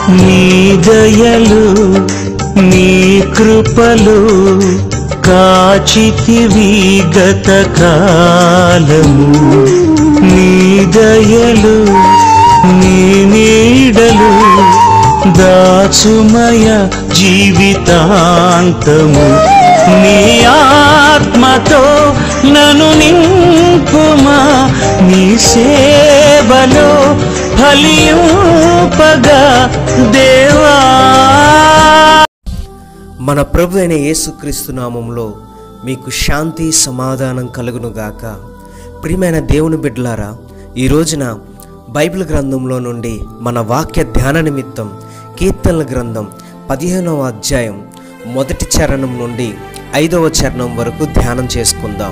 నీ దయలు నీ కృపలు కాచితివి గత కాలము నీ దయలు నీ నీడలు దాచుమయ జీవితాంతము నీ ఆత్మతో నన్ను నింపుమా నీ సేవలో ఫలింపగా దేవా మన ప్రభు అయిన యేసుక్రీస్తు నామంలో మీకు శాంతి సమాధానం కలుగునుగాక ప్రియమైన దేవుని బిడ్డలారా ఈ రోజున బైబిల్ గ్రంథంలో నుండి మన వాక్య ధ్యాన నిమిత్తం కీర్తనల గ్రంథం పదిహేనవ అధ్యాయం మొదటి చరణం నుండి ఐదవ చరణం వరకు ధ్యానం చేసుకుందాం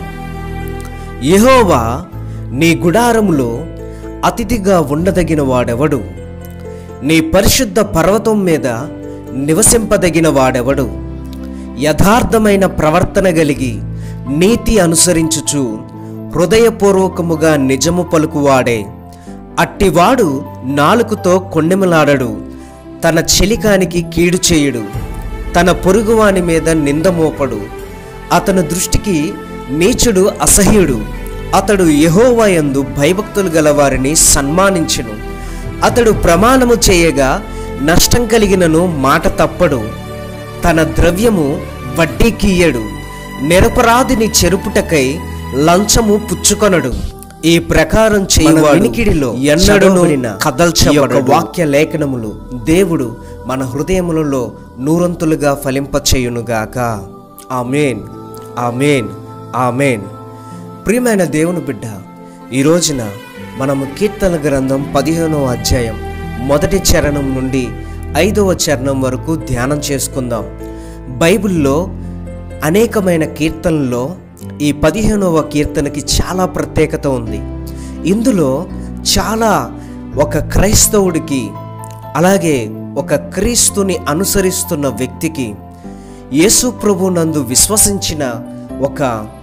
యెహోవా నీ గుడారములో అతిథిగా ఉండదగిన వాడెవడు నీ పరిశుద్ధ పర్వతం మీద నివసింపదగిన వాడెవడు యథార్థమైన ప్రవర్తన కలిగి నీతి అనుసరించుచు హృదయపూర్వకముగా నిజము పలుకువాడే అట్టివాడు నాలుకతో కొండెమలాడడు తన చెలికానికి కీడు చేయుడు తన పొరుగువాని మీద నింద మోపడు అతని దృష్టికి నీచుడు అసహ్యుడు అతడు యెహోవాయందు భయభక్తులు గల వారిని సన్మానించును అతడు ప్రమాణము చేయగా నష్టం కలిగినను మాట తప్పడు తన ద్రవ్యము వడ్డీకియ్యడు నిరపరాధిని చెరుపుటకై లంచము పుచ్చుకొనడు ఈ ప్రకారం చేయవాడు వినికిడిలో ఎన్నడూ కదల్చబడ వాక్య లేఖనములు దేవుడు మన హృదయములలో నూరంతులుగా ఫలింపచేయునుగాక ఆమెన్ ఆమెన్ ఆమెన్ ప్రియమైన దేవుని బిడ్డ ఈ రోజున మనము కీర్తన గ్రంథం పదిహేనవ అధ్యాయం మొదటి చరణం నుండి ఐదవ చరణం వరకు ధ్యానం చేసుకుందాం బైబిల్లో అనేకమైన కీర్తనల్లో ఈ పదిహేనవ కీర్తనకి చాలా ప్రత్యేకత ఉంది ఇందులో చాలా ఒక క్రైస్తవుడికి అలాగే ఒక క్రీస్తుని అనుసరిస్తున్న వ్యక్తికి యేసు ప్రభు నందు విశ్వసించిన ఒక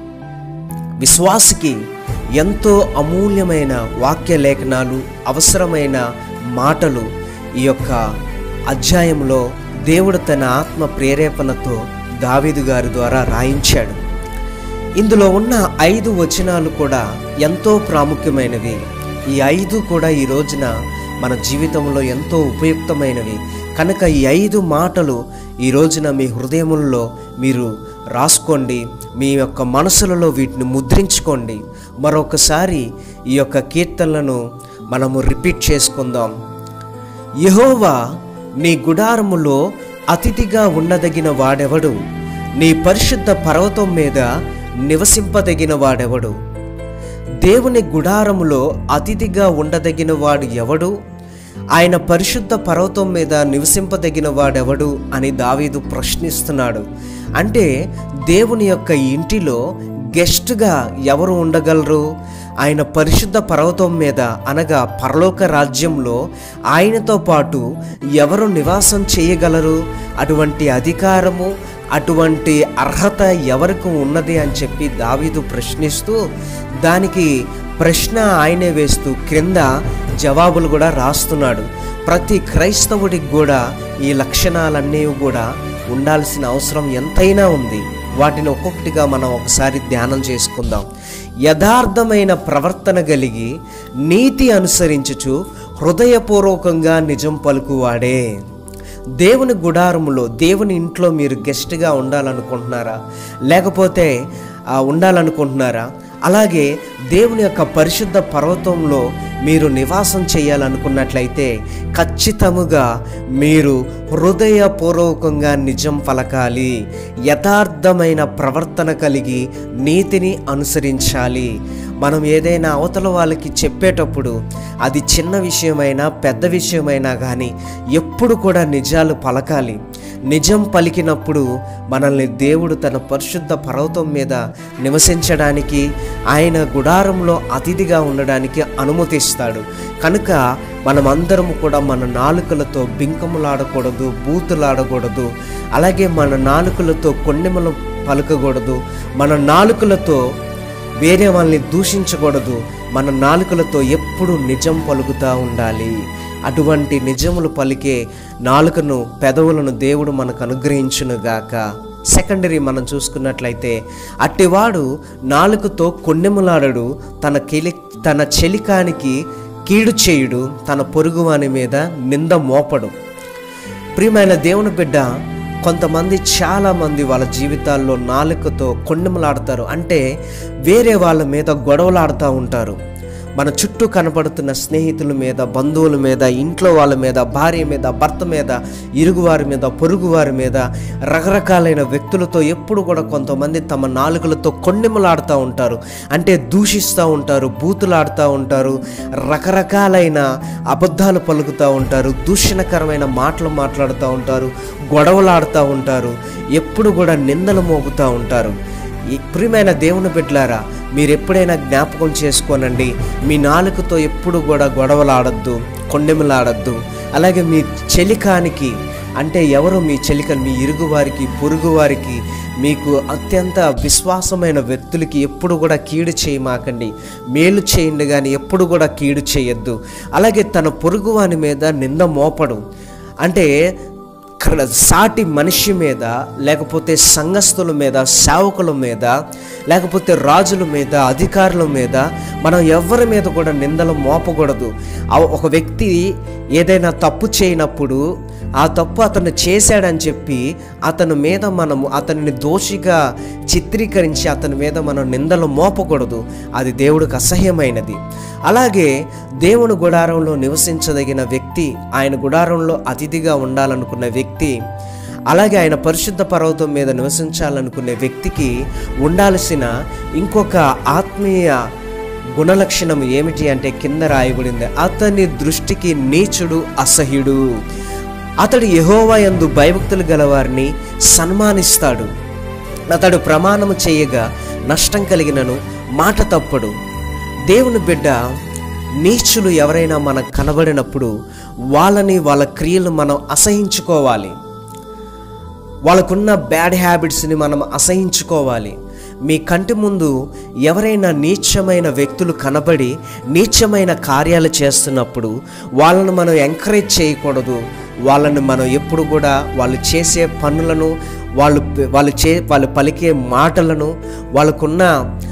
విశ్వాసికి ఎంతో అమూల్యమైన వాక్య లేఖనాలు అవసరమైన మాటలు ఈ యొక్క అధ్యాయంలో దేవుడు తన ఆత్మ ప్రేరేపణతో దావీదు గారి ద్వారా రాయించాడు ఇందులో ఉన్న ఐదు వచనాలు కూడా ఎంతో ప్రాముఖ్యమైనవి ఈ ఐదు కూడా ఈ రోజున మన జీవితంలో ఎంతో ఉపయుక్తమైనవి కనుక ఈ ఐదు మాటలు ఈ రోజున మీ హృదయములలో మీరు రాసుకోండి మీ యొక్క మనసులలో వీటిని ముద్రించుకోండి మరొకసారి ఈ యొక్క కీర్తనలను మనము రిపీట్ చేసుకుందాం యెహోవా నీ గుడారములో అతిథిగా ఉండదగిన వాడెవడు నీ పరిశుద్ధ పర్వతం మీద నివసింపదగిన వాడెవడు దేవుని గుడారములో అతిథిగా ఉండదగిన వాడు ఎవడు ఆయన పరిశుద్ధ పర్వతం మీద నివసింపదగిన వాడెవడు అని దావీదు ప్రశ్నిస్తున్నాడు అంటే దేవుని యొక్క ఇంటిలో గెస్ట్గా ఎవరు ఉండగలరు ఆయన పరిశుద్ధ పర్వతం మీద అనగా పరలోక రాజ్యంలో ఆయనతో పాటు ఎవరు నివాసం చేయగలరు అటువంటి అధికారము అటువంటి అర్హత ఎవరికి ఉన్నది అని చెప్పి దావీదు ప్రశ్నిస్తూ దానికి ప్రశ్న ఆయనే వేస్తూ క్రింద జవాబులు కూడా రాస్తున్నాడు ప్రతి క్రైస్తవుడికి కూడా ఈ లక్షణాలన్నీ కూడా ఉండాల్సిన అవసరం ఎంతైనా ఉంది వాటిని ఒక్కొక్కటిగా మనం ఒకసారి ధ్యానం చేసుకుందాం యథార్థమైన ప్రవర్తన కలిగి నీతి అనుసరించుచు హృదయపూర్వకంగా నిజం పలుకువాడే దేవుని గుడారములో దేవుని ఇంట్లో మీరు గెస్ట్గా ఉండాలనుకుంటున్నారా లేకపోతే ఆ, ఉండాలనుకుంటున్నారా అలాగే దేవుని యొక్క పరిశుద్ధ పర్వతంలో మీరు నివాసం చేయాలనుకున్నట్లయితే ఖచ్చితముగా మీరు హృదయపూర్వకంగా నిజం పలకాలి యథార్థమైన ప్రవర్తన కలిగి నీతిని అనుసరించాలి మనం ఏదైనా అవతల వాళ్ళకి చెప్పేటప్పుడు అది చిన్న విషయమైనా పెద్ద విషయమైనా కానీ ఎప్పుడు కూడా నిజాలు పలకాలి నిజం పలికినప్పుడు మనల్ని దేవుడు తన పరిశుద్ధ పర్వతం మీద నివసించడానికి ఆయన గుడారంలో అతిథిగా ఉండడానికి అనుమతిస్తాడు కనుక మనమందరము కూడా మన నాలుకలతో బింకములాడకూడదు బూతులాడకూడదు అలాగే మన నాలుకలతో కొన్నెమలు పలకకూడదు మన నాలుకలతో వేరే వాళ్ళని దూషించకూడదు మన నాలుకలతో ఎప్పుడు నిజం పలుకుతూ ఉండాలి అటువంటి నిజములు పలికే నాలుకను పెదవులను దేవుడు మనకు అనుగ్రహించునుగాక సెకండరీ మనం చూసుకున్నట్లయితే అట్టివాడు నాలుకతో కొన్నెములాడడు తన కెలి తన చెలికానికి కీడు చేయుడు తన పొరుగువాని మీద నింద మోపడు ప్రియమైన దేవుని బిడ్డ కొంతమంది చాలామంది వాళ్ళ జీవితాల్లో నాలుకతో కొండెములాడతారు అంటే వేరే వాళ్ళ మీద గొడవలాడుతూ ఉంటారు మన చుట్టూ కనపడుతున్న స్నేహితుల మీద బంధువుల మీద ఇంట్లో వాళ్ళ మీద భార్య మీద భర్త మీద ఇరుగువారి మీద పొరుగువారి మీద రకరకాలైన వ్యక్తులతో ఎప్పుడు కూడా కొంతమంది తమ నాలుకలతో కొండెములాడుతూ ఉంటారు అంటే దూషిస్తూ ఉంటారు బూతులాడుతూ ఉంటారు రకరకాలైన అబద్ధాలు పలుకుతూ ఉంటారు దూషణకరమైన మాటలు మాట్లాడుతూ ఉంటారు గొడవలాడుతూ ఉంటారు ఎప్పుడు కూడా నిందలు మోపుతూ ఉంటారు ఈ ప్రియమైన దేవుని బిడ్డలారా మీరు ఎప్పుడైనా జ్ఞాపకం చేసుకోనండి మీ నాలుకతో ఎప్పుడు కూడా గొడవలాడద్దు కొండెములాడద్దు అలాగే మీ చెలికానికి అంటే ఎవరు మీ చెలిక మీ ఇరుగు వారికి పొరుగు వారికి మీకు అత్యంత విశ్వాసమైన వ్యక్తులకి ఎప్పుడు కూడా కీడు చేయమాకండి మేలు చేయండి కానీ ఎప్పుడు కూడా కీడు చేయొద్దు అలాగే తన పొరుగు వాని మీద నింద మోపడు అంటే క్ర- సాటి మనిషి మీద లేకపోతే సంఘస్థుల మీద సేవకుల మీద లేకపోతే రాజుల మీద అధికారుల మీద మనం ఎవరి మీద కూడా నిందలు మోపకూడదు ఆ- ఒక వ్యక్తి ఏదైనా తప్పు చేయనప్పుడు ఆ తప్పు అతను చేశాడని చెప్పి అతని మీద మనము అతనిని దోషిగా చిత్రీకరించి అతని మీద మనం నిందలు మోపకూడదు అది దేవుడికి అసహ్యమైనది అలాగే దేవుని గుడారంలో నివసించదగిన వ్యక్తి ఆయన గుడారంలో అతిథిగా ఉండాలనుకున్న వ్యక్తి అలాగే ఆయన పరిశుద్ధ పర్వతం మీద నివసించాలనుకునే వ్యక్తికి ఉండాల్సిన ఇంకొక ఆత్మీయ గుణలక్షణం ఏమిటి అంటే కింద రాయబడింది అతని దృష్టికి నీచుడు అసహ్యుడు అతడు యెహోవా యందు భయభక్తులు గలవారిని సన్మానిస్తాడు అతడు ప్రమాణము చేయగా నష్టం కలిగినను మాట తప్పడు దేవుని బిడ్డ నీచులు ఎవరైనా మనకు కనబడినప్పుడు వాళ్ళని వాళ్ళ క్రియలు మనం అసహించుకోవాలి వాళ్ళకున్న బ్యాడ్ హ్యాబిట్స్ని మనం అసహించుకోవాలి మీ కంటి ముందు ఎవరైనా నీచమైన వ్యక్తులు కనబడి నీచమైన కార్యాలు చేస్తున్నప్పుడు వాళ్ళను మనం ఎంకరేజ్ చేయకూడదు వాళ్ళని మనం ఎప్పుడు కూడా వాళ్ళు చేసే పనులను వాళ్ళు వాళ్ళు చే వాళ్ళు పలికే మాటలను వాళ్ళకున్న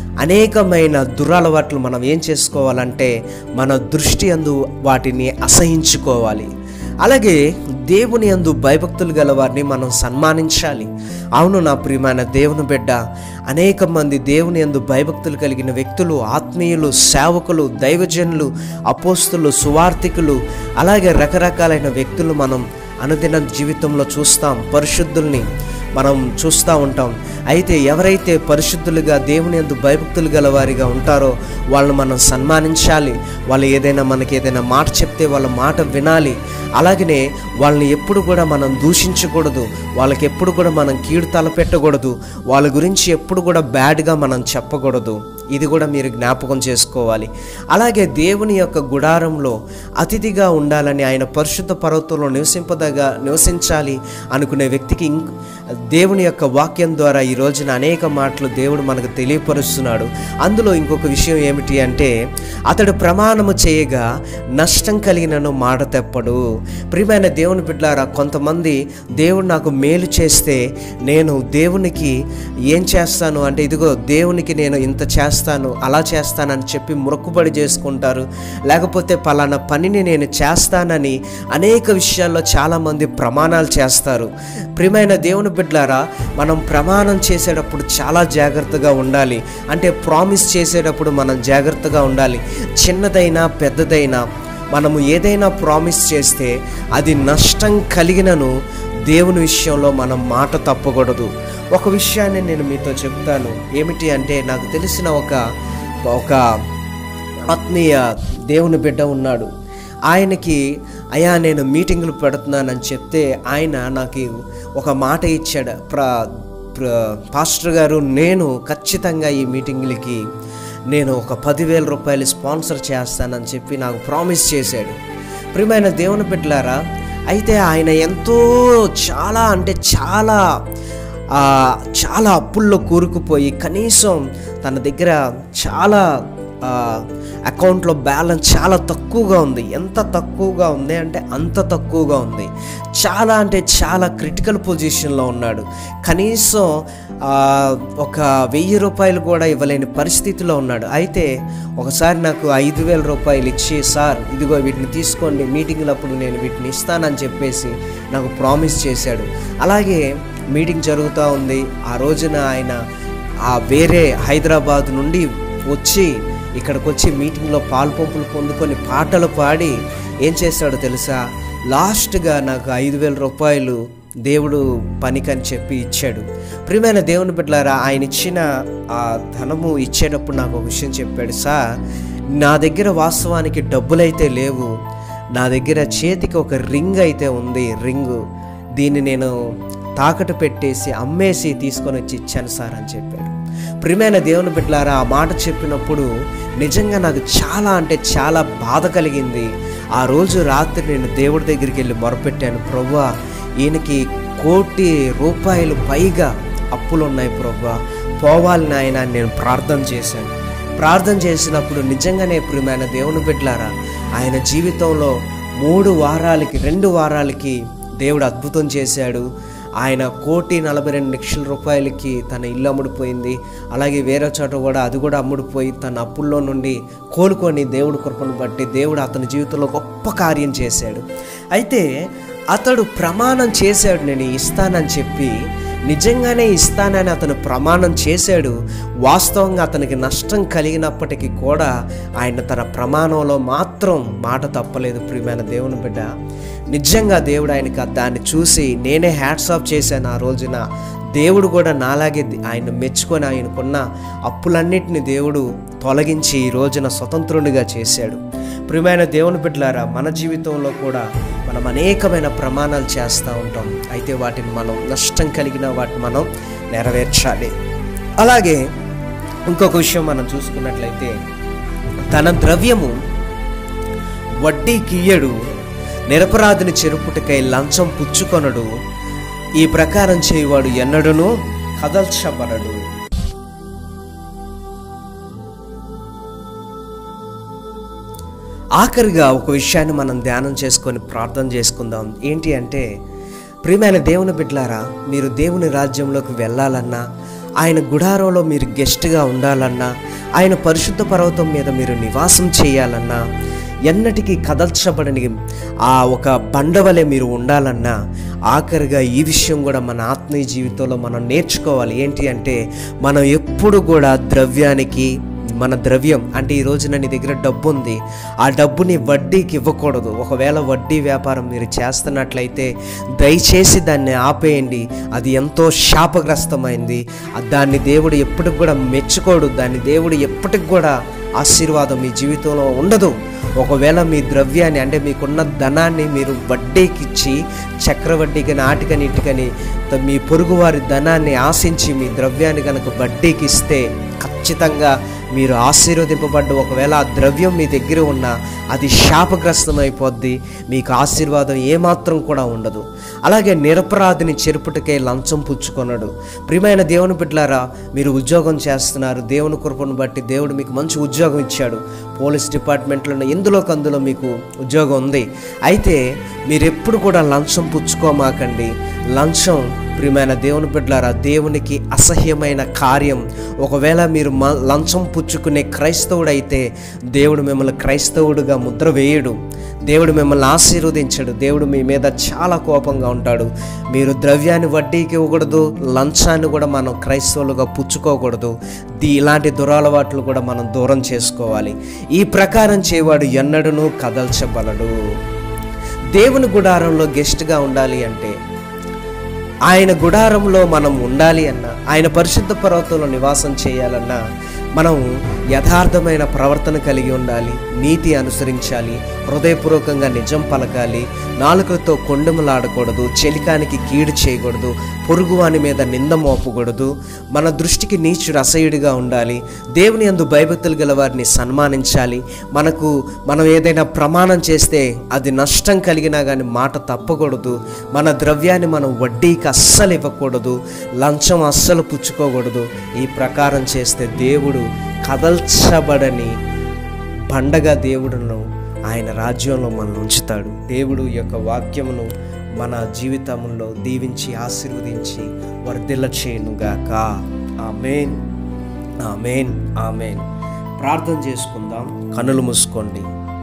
అనేకమైన దురలవాట్లు మనం ఏం చేసుకోవాలంటే మన దృష్టి అందు వాటిని అసహించుకోవాలి అలాగే దేవుని అందు భయభక్తులు గల వారిని మనం సన్మానించాలి అవును నా ప్రియమైన దేవుని బిడ్డ అనేక మంది దేవుని అందు భయభక్తులు కలిగిన వ్యక్తులు ఆత్మీయులు సేవకులు దైవజనులు అపోస్తులు సువార్థికులు అలాగే రకరకాలైన వ్యక్తులు మనం అనుదిన జీవితంలో చూస్తాం పరిశుద్ధుల్ని మనం చూస్తూ ఉంటాం అయితే ఎవరైతే పరిశుద్ధులుగా దేవుని యందు భయభక్తులు గల వారిగా ఉంటారో వాళ్ళని మనం సన్మానించాలి వాళ్ళు ఏదైనా మనకి ఏదైనా మాట చెప్తే వాళ్ళ మాట వినాలి అలాగనే వాళ్ళని ఎప్పుడు కూడా మనం దూషించకూడదు వాళ్ళకి ఎప్పుడు కూడా మనం కీడు తలపెట్టకూడదు వాళ్ళ గురించి ఎప్పుడు కూడా బ్యాడ్గా మనం చెప్పకూడదు ఇది కూడా మీరు జ్ఞాపకం చేసుకోవాలి అలాగే దేవుని యొక్క గుడారంలో అతిథిగా ఉండాలని ఆయన పరిశుద్ధ పర్వతంలో నివసింపదగా నివసించాలి అనుకునే వ్యక్తికి ఇంక్ దేవుని యొక్క వాక్యం ద్వారా ఈ రోజున అనేక మాటలు దేవుడు మనకు తెలియపరుస్తున్నాడు అందులో ఇంకొక విషయం ఏమిటి అంటే అతడు ప్రమాణము చేయగా నష్టం కలిగినను మాట తెప్పడు ప్రియమైన దేవుని బిడ్డారా కొంతమంది దేవుడు నాకు మేలు చేస్తే నేను దేవునికి ఏం చేస్తాను అంటే ఇదిగో దేవునికి నేను ఇంత చేస్తాను అలా చేస్తానని చెప్పి మొక్కుబడి చేసుకుంటారు లేకపోతే పలానా పనిని నేను చేస్తానని అనేక విషయాల్లో చాలామంది ప్రమాణాలు చేస్తారు ప్రియమైన దేవుని బిడ్డలారా మనం ప్రమాణం చేసేటప్పుడు చాలా జాగ్రత్తగా ఉండాలి అంటే ప్రామిస్ చేసేటప్పుడు మనం జాగ్రత్తగా ఉండాలి చిన్నదైనా పెద్దదైనా మనము ఏదైనా ప్రామిస్ చేస్తే అది నష్టం కలిగినను దేవుని విషయంలో మనం మాట తప్పకూడదు ఒక విషయాన్ని నేను మీతో చెప్తాను ఏమిటి అంటే నాకు తెలిసిన ఒక ఒక ఆత్మీయ దేవుని బిడ్డ ఉన్నాడు ఆయనకి అయా నేను మీటింగులు పెడుతున్నానని చెప్తే ఆయన నాకు ఒక మాట ఇచ్చాడు ప్ర ప్ర పాస్టర్ గారు నేను ఖచ్చితంగా ఈ మీటింగులకి నేను ఒక పదివేల రూపాయలు స్పాన్సర్ చేస్తానని చెప్పి నాకు ప్రామిస్ చేశాడు ప్రియమైన దేవుని బిడ్డలారా అయితే ఆయన ఎంతో చాలా అంటే చాలా ఆ, చాలా అప్పుల్లో కూరుకుపోయి కనీసం తన దగ్గర చాలా ఆ, అకౌంట్లో బ్యాలెన్స్ చాలా తక్కువగా ఉంది ఎంత తక్కువగా ఉంది అంటే అంత తక్కువగా ఉంది చాలా అంటే చాలా క్రిటికల్ పొజిషన్లో ఉన్నాడు కనీసం ఆ, ఒక వెయ్యి రూపాయలు కూడా ఇవ్వలేని పరిస్థితిలో ఉన్నాడు అయితే ఒకసారి నాకు ఐదు వేల రూపాయలు ఇచ్చి సార్ ఇదిగో వీటిని తీసుకోండి మీటింగ్లప్పుడు నేను వీటిని ఇస్తానని చెప్పేసి నాకు ప్రామిస్ చేశాడు అలాగే మీటింగ్ జరుగుతూ ఉంది ఆ రోజున ఆయన ఆ వేరే హైదరాబాద్ నుండి వచ్చి ఇక్కడికి వచ్చి మీటింగ్లో పాలు పంపులు పొందుకొని పాటలు పాడి ఏం చేశాడో తెలుసా లాస్ట్గా నాకు ఐదు వేల రూపాయలు దేవుడు పనికని చెప్పి ఇచ్చాడు ప్రియమైన దేవుని బిడ్డలారా ఆయన ఇచ్చిన ఆ ధనము ఇచ్చేటప్పుడు నాకు ఒక విషయం చెప్పాడు సార్ నా దగ్గర వాస్తవానికి డబ్బులైతే లేవు నా దగ్గర చేతికి ఒక రింగ్ అయితే ఉంది రింగు దీన్ని నేను తాకట్టు పెట్టేసి అమ్మేసి తీసుకొని వచ్చి ఇచ్చాను సార్ అని చెప్పాడు ప్రియమైన దేవుని బిడ్డలారా ఆ మాట చెప్పినప్పుడు నిజంగా నాకు చాలా అంటే చాలా బాధ కలిగింది ఆ రోజు రాత్రి నేను దేవుడి దగ్గరికి వెళ్ళి మొరపెట్టాను ప్రభా ఈయనకి కోటి రూపాయలు పైగా అప్పులు ఉన్నాయి ప్రభా పోవాలి నాయన అని నేను ప్రార్థన చేశాను ప్రార్థన చేసినప్పుడు నిజంగానే ప్రియమైన దేవుని బిడ్డలారా ఆయన జీవితంలో మూడు వారాలకి రెండు వారాలకి దేవుడు అద్భుతం చేశాడు ఆయన కోటి నలభై రెండు లక్షల రూపాయలకి తన ఇల్లు అమ్ముడుపోయింది అలాగే వేరే చోట కూడా అది కూడా అమ్ముడుపోయి తన అప్పుల్లో నుండి కోలుకొని దేవుడు కృపను బట్టి దేవుడు అతని జీవితంలో గొప్ప కార్యం చేశాడు అయితే అతడు ప్రమాణం చేశాడు నేను ఇస్తానని చెప్పి నిజంగానే ఇస్తానని అతను ప్రమాణం చేశాడు వాస్తవంగా అతనికి నష్టం కలిగినప్పటికీ కూడా ఆయన తన ప్రమాణంలో మాత్రం మాట తప్పలేదు ప్రియమైన దేవుని బిడ్డ నిజంగా దేవుడు ఆయనకి దాన్ని చూసి నేనే హ్యాట్స్ ఆఫ్ చేశాను ఆ రోజున దేవుడు కూడా నాలాగే ఆయన మెచ్చుకొని ఆయనకున్న అప్పులన్నిటిని దేవుడు తొలగించి ఈ రోజున స్వతంత్రునిగా చేశాడు ప్రియమైన దేవుని బిడ్డలారా మన జీవితంలో కూడా మనం అనేకమైన ప్రమాణాలు చేస్తూ ఉంటాం అయితే వాటిని మనం నష్టం కలిగిన వాటిని మనం నెరవేర్చాలి అలాగే ఇంకొక విషయం మనం చూసుకున్నట్లయితే తన ద్రవ్యము వడ్డీకి ఇయ్యడు నిరపరాధిని చెరుపుటకై లంచం పుచ్చుకొనడు ఈ ప్రకారం చేయువాడు ఎన్నడును కదల్చబడడు ఆఖరిగా ఒక విషయాన్ని మనం ధ్యానం చేసుకొని ప్రార్థన చేసుకుందాం ఏంటి అంటే ప్రియమైన దేవుని బిడ్డలారా మీరు దేవుని రాజ్యంలోకి వెళ్ళాలన్నా ఆయన గుడారంలో మీరు గెస్ట్గా ఉండాలన్నా ఆయన పరిశుద్ధ పర్వతం మీద మీరు నివాసం చేయాలన్నా ఎన్నటికీ కదల్చబడని ఆ ఒక బండవలే మీరు ఉండాలన్నా ఆఖరిగా ఈ విషయం కూడా మన ఆత్మీయ జీవితంలో మనం నేర్చుకోవాలి ఏంటి అంటే మనం ఎప్పుడు కూడా ద్రవ్యానికి మన ద్రవ్యం అంటే ఈ రోజున నీ దగ్గర డబ్బు ఉంది ఆ డబ్బుని వడ్డీకి ఇవ్వకూడదు ఒకవేళ వడ్డీ వ్యాపారం మీరు చేస్తున్నట్లయితే దయచేసి దాన్ని ఆపేయండి అది ఎంతో శాపగ్రస్తమైంది ఆ దాన్ని దేవుడు ఎప్పటికి కూడా మెచ్చుకోడు దాన్ని దేవుడు ఎప్పటికి కూడా ఆశీర్వాదం మీ జీవితంలో ఉండదు ఒకవేళ మీ ద్రవ్యాన్ని అంటే మీకున్న ధనాన్ని మీరు వడ్డీకి ఇచ్చి చక్రవడ్డీకని ఆటికని ఇటుకని త- మీ పొరుగువారి ధనాన్ని ఆశించి మీ ద్రవ్యాన్ని కనుక వడ్డీకి ఇస్తే ఖచ్చితంగా మీరు ఆశీర్వదింపబడ్డ ఒకవేళ ఆ ద్రవ్యం మీ దగ్గర ఉన్నా అది శాపగ్రస్తమైపోద్ది మీకు ఆశీర్వాదం ఏమాత్రం కూడా ఉండదు అలాగే నిరపరాధిని చెరుపుటకే లంచం పుచ్చుకొనడు ప్రియమైన దేవుని బిడ్డలారా మీరు ఉద్యోగం చేస్తున్నారు దేవుని కృపను బట్టి దేవుడు మీకు మంచి ఉద్యోగం ఇచ్చాడు పోలీస్ డిపార్ట్మెంట్లో ఎందులో కందులో మీకు ఉద్యోగం ఉంది అయితే మీరు ఎప్పుడు కూడా లంచం పుచ్చుకోమాకండి లంచం ప్రియమైన దేవుని బిడ్డలారా దేవునికి అసహ్యమైన కార్యం ఒకవేళ మీరు మ లంచం పుచ్చుకునే క్రైస్తవుడైతే దేవుడు మిమ్మల్ని క్రైస్తవుడుగా ముద్ర వేయడు దేవుడు మిమ్మల్ని ఆశీర్వదించడు దేవుడు మీ మీద చాలా కోపంగా ఉంటాడు మీరు ద్రవ్యాన్ని వడ్డీకి ఇవ్వకూడదు లంచాన్ని కూడా మనం క్రైస్తవులుగా పుచ్చుకోకూడదు దీ ఇలాంటి దురలవాట్లు కూడా మనం దూరం చేసుకోవాలి ఈ ప్రకారం చేయవాడు ఎన్నడూనూ కదల్చబలడు దేవుని గుడారంలో గెస్ట్గా ఉండాలి అంటే ఆయన గుడారంలో మనం ఉండాలి అన్నా ఆయన పరిశుద్ధ పర్వతంలో నివాసం చేయాలన్నా మనం యథార్థమైన ప్రవర్తన కలిగి ఉండాలి నీతి అనుసరించాలి హృదయపూర్వకంగా నిజం పలకాలి నాలుకలతో కొండములాడకూడదు చెలికానికి కీడు చేయకూడదు పొరుగువాని మీద నింద మోపకూడదు మన దృష్టికి నీచుడు అసహ్యుడిగా ఉండాలి దేవుని అందు భయభక్తులు గల వారిని సన్మానించాలి మనకు మనం ఏదైనా ప్రమాణం చేస్తే అది నష్టం కలిగినా కానీ మాట తప్పకూడదు మన ద్రవ్యాన్ని మనం వడ్డీకి అస్సలు ఇవ్వకూడదు లంచం అస్సలు పుచ్చుకోకూడదు ఈ ప్రకారం చేస్తే దేవుడు కదల్చబడని బండగా దేవుడును ఆయన రాజ్యంలో మనం ఉంచుతాడు దేవుడు ఈ యొక్క వాక్యమును మన జీవితంలో దీవించి ఆశీర్వదించి వర్ధిల్ల చేయనుగాక ఆమెన్ ఆమెన్ ఆమెన్ ప్రార్థన చేసుకుందాం కనులు మూసుకోండి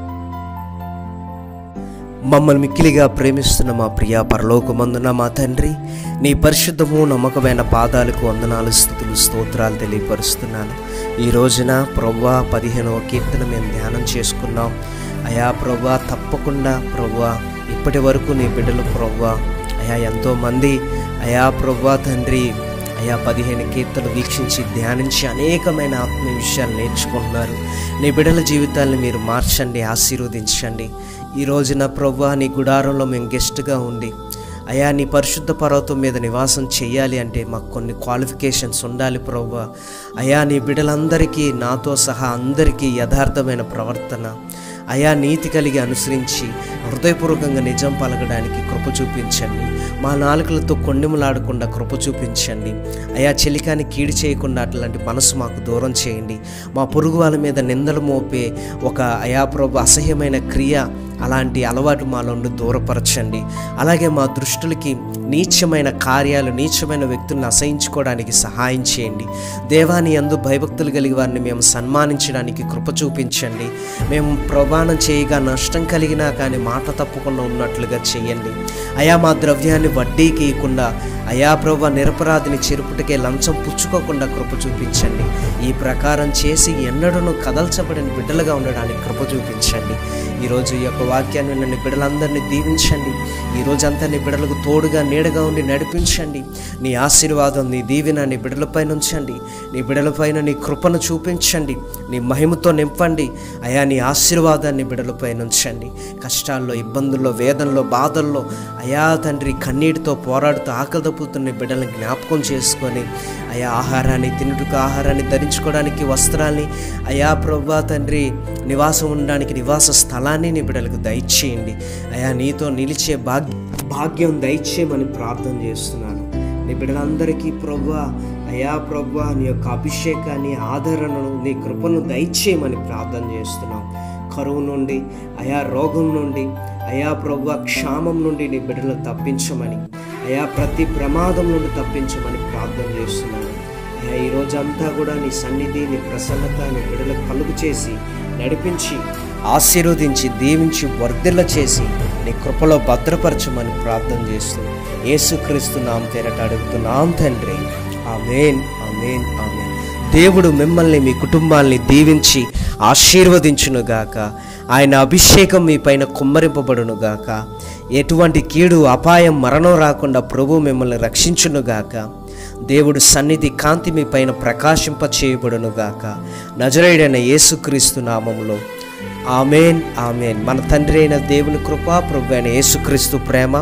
మమ్మల్ని మిక్కిలిగా ప్రేమిస్తున్న మా ప్రియ పరలోకమందున మా తండ్రి నీ పరిశుద్ధము నమ్మకమైన పాదాలకు వందనాలు స్థుతులు స్తోత్రాలు తెలియపరుస్తున్నాను ఈ రోజున ప్రవ్వా పదిహేనవ కీర్తన మేము ధ్యానం చేసుకున్నాం అయా ప్రవ్వా తప్పకుండా ప్రవ్వా ఇప్పటి వరకు నీ బిడ్డలు ప్రవ్వా అయా ఎంతోమంది అయా ప్రవ్వా తండ్రి అయా పదిహేను కీర్తనలు వీక్షించి ధ్యానించి అనేకమైన ఆత్మీయ విషయాలు నేర్చుకుంటున్నారు నీ బిడ్డల జీవితాన్ని మీరు మార్చండి ఆశీర్వదించండి ఈ రోజున ప్రవ్వా నీ గుడారంలో మేము గెస్ట్గా ఉండి అయా నీ పరిశుద్ధ పర్వతం మీద నివాసం చేయాలి అంటే మాకు కొన్ని క్వాలిఫికేషన్స్ ఉండాలి ప్రవ్వా అయా నీ బిడ్డలందరికీ నాతో సహా అందరికీ యథార్థమైన ప్రవర్తన అయా నీతి కలిగి అనుసరించి హృదయపూర్వకంగా నిజం పలకడానికి కృప చూపించండి మా నాలుకలతో కొండెములాడకుండా కృప చూపించండి అయా చెలికాని కీడు చేయకుండా అట్లాంటి మనసు మాకు దూరం చేయండి మా పొరుగు వాళ్ళ మీద నిందలు మోపే ఒక అయా ప్రభు అసహ్యమైన క్రియ అలాంటి అలవాటు మాలో నుండి దూరపరచండి అలాగే మా దృష్టికి నీచమైన కార్యాలు నీచమైన వ్యక్తులను అసహించుకోవడానికి సహాయం చేయండి దేవాని అందు భయభక్తులు కలిగి వారిని మేము సన్మానించడానికి కృప చూపించండి మేము ప్రమాణం చేయగా నష్టం కలిగినా కానీ మాట తప్పకుండా ఉన్నట్లుగా చేయండి అయా మా ద్రవ్యాన్ని వడ్డీకి ఇవ్వకుండా అయా ప్రభు నిరపరాధిని చెరుపుటకే లంచం పుచ్చుకోకుండా కృప చూపించండి ఈ ప్రకారం చేసి ఎన్నడూను కదల్చబడిన బిడ్డలుగా ఉండడానికి కృప చూపించండి ఈరోజు ఈ యొక్క వాక్యాన్ని విన్న బిడ్డలందరినీ దీవించండి ఈ రోజంతా నీ బిడ్డలకు తోడుగా నీడగా ఉండి నడిపించండి నీ ఆశీర్వాదం నీ దీవెన నీ బిడ్డలపై ఉంచండి నీ బిడ్డలపైన నీ కృపను చూపించండి నీ మహిమతో నింపండి అయా నీ ఆశీర్వాదాన్ని బిడ్డలపై ఉంచండి కష్టాల్లో ఇబ్బందుల్లో వేదనలో బాధల్లో అయా తండ్రి కన్నీటితో పోరాడుతూ ఆకలి తప్పుతున్న బిడ్డలను జ్ఞాపకం చేసుకొని అయా ఆహారాన్ని తినుటకు ఆహారాన్ని ధరించుకోవడానికి వస్త్రాన్ని అయా ప్రభా తండ్రి నివాసం ఉండడానికి నివాస స్థలాన్ని నీ బిడ్డలకు దయచేయండి అయా నీతో నిలిచే భాగ్య భాగ్యం దయచేయమని ప్రార్థన చేస్తున్నాను నీ బిడ్డలందరికీ ప్రభా అయా ప్రభా నీ యొక్క అభిషేకాన్ని ఆదరణను నీ కృపను దయచేయమని ప్రార్థన చేస్తున్నాం కరువు నుండి అయా రోగం నుండి అయా ప్రభు క్షామం నుండి నీ బిడ్డలను తప్పించమని అయా ప్రతి ప్రమాదం నుండి తప్పించమని ప్రార్థన చేస్తున్నాను అయా ఈ రోజంతా కూడా నీ సన్నిధి నీ ప్రసన్నత నీ బిడ్డలకు కలుగు చేసి నడిపించి ఆశీర్వదించి దీవించి వర్ధిల్ల చేసి నీ కృపలో భద్రపరచమని ప్రార్థన చేస్తూ యేసుక్రీస్తు నామ తేరట అడుగుతున్నాం తండ్రి ఆమెన్ ఆమెన్ ఆమెన్ దేవుడు మిమ్మల్ని మీ కుటుంబాల్ని దీవించి ఆశీర్వదించునుగాక ఆయన అభిషేకం మీ పైన కుమ్మరింపబడునుగాక ఎటువంటి కీడు అపాయం మరణం రాకుండా ప్రభు మిమ్మల్ని రక్షించునుగాక దేవుడు సన్నిధి కాంతి మీ పైన ప్రకాశింప చేయబడునుగాక నజరేడైన యేసుక్రీస్తు నామంలో ఆమెన్ ఆమెన్ మన తండ్రి అయిన దేవుని కృపా ప్రభు అయిన యేసుక్రీస్తు ప్రేమ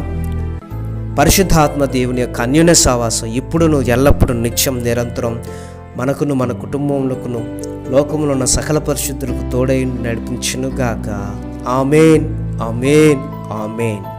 పరిశుద్ధాత్మ దేవుని యొక్క అన్యోన్య సావాసం ఇప్పుడును ఎల్లప్పుడూ నిత్యం నిరంతరం మనకును మన కుటుంబములకును లోకములో ఉన్న సకల పరిశుద్ధులకు తోడై నడిపించునుగాక ఆమెన్ ఆమెన్ ఆమెన్